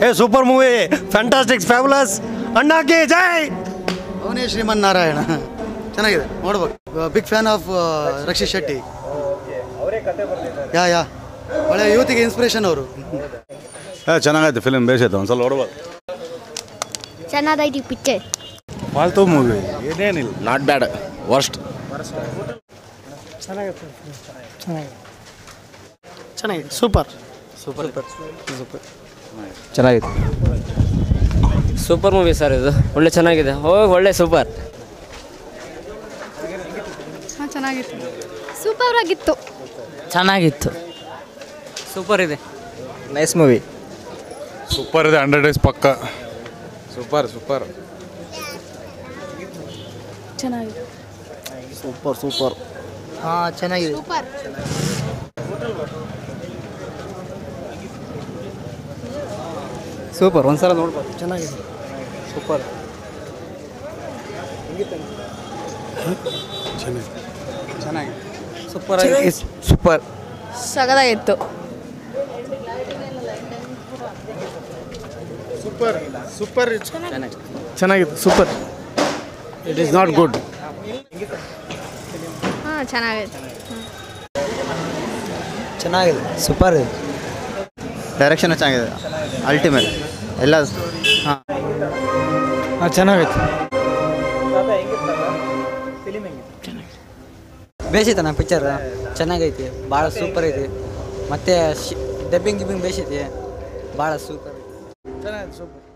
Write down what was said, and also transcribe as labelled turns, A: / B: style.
A: ಏ super movie fantastics fabulous ಅಣ್ಣಾಕಿ ಜೈ
B: ಅವನೇ ಶ್ರೀಮನ್ನಾರಾಯಣ ಚೆನ್ನಾಗಿದೆ ನೋಡ್ಬೇಕು big fan of Rakshit Shetty yeah yeah ಒಳ್ಳೆ ಯೂತಿಗೆ ಇನ್ಸ್ಪಿರೇಷನ್ ಅವರು
C: ಚೆನ್ನಾಗೈತೆ ಫಿಲ್ಮ್ ಬೇಸೈತೆ ಒಂದು ಸಲ ನೋಡ್ಬೋದು
D: ಚೆನ್ನಾಗೈತಿ ಪಿಕ್ಚರ್
C: ಫಾಲ್ತು ಮೂವಿ ಏನೇನಿಲ್ಲ
E: ನಾಟ್ ಬ್ಯಾಡ್ ವರ್ಸ್ಟ್
A: ಚೆನ್ನಾಗಿದೆ ಸೂಪರ್
E: ಚೆನ್ನಾಗಿದೆ
F: ಸೂಪರ್ ಮೂವಿ ಸರ್ ಇದು ಒಳ್ಳೆ ಚೆನ್ನಾಗಿದೆ ಹೋಗಿ ಒಳ್ಳೆ ಸೂಪರ್
D: ಚೆನ್ನಾಗಿತ್ತು ಸೂಪರ್ ಆಗಿತ್ತು
F: ಚೆನ್ನಾಗಿತ್ತು ಸೂಪರ್ ಇದೆ
E: ನೈಸ್ ಮೂವಿ
C: ಸೂಪರ್ ಇದೆ ಹಂಡ್ರೆಡ್ ಡೇಸ್ ಪಕ್ಕ
E: ಸೂಪರ್ ಸೂಪರ್
D: ಚೆನ್ನಾಗಿದೆ
B: ಸೂಪರ್ ಸೂಪರ್ ಹಾಂ ಚೆನ್ನಾಗಿದೆ
D: ಸೂಪರ್
E: ಸೂಪರ್ ಒಂದ್ಸಲ ನೋಡ್ಬೋದು
B: ಚೆನ್ನಾಗಿದೆ
E: ಸೂಪರ್ ಸೂಪರ್ ಸೂಪರ್
D: ಸಗದಾಗಿತ್ತು
A: ಚೆನ್ನಾಗಿತ್ತು super it is not good
D: ಹಾಂ ಚೆನ್ನಾಗೈತೆ
B: ಚೆನ್ನಾಗಿದೆ ಸೂಪರ್ ಇದೆ ಡೈರೆಕ್ಷನ್ ಚೆನ್ನಾಗಿದೆ ಅಲ್ಟಿಮೇಟ್ ಎಲ್ಲ ಹಾಂ
A: ಚೆನ್ನಾಗೈತೆ
G: ಬೇಸೈತಣ್ಣ ಪಿಕ್ಚರ್ ಚೆನ್ನಾಗೈತಿ ಭಾಳ ಸೂಪರ್ ಐತಿ ಮತ್ತು ಡಬ್ಬಿಂಗ್ ಗಿಬ್ಬಿಂಗ್ ಬೇಸೈತಿ ಭಾಳ ಸೂಪರ್ ಐತಿ
A: ಚೆನ್ನಾಗಿದೆ ಸೂಪರ್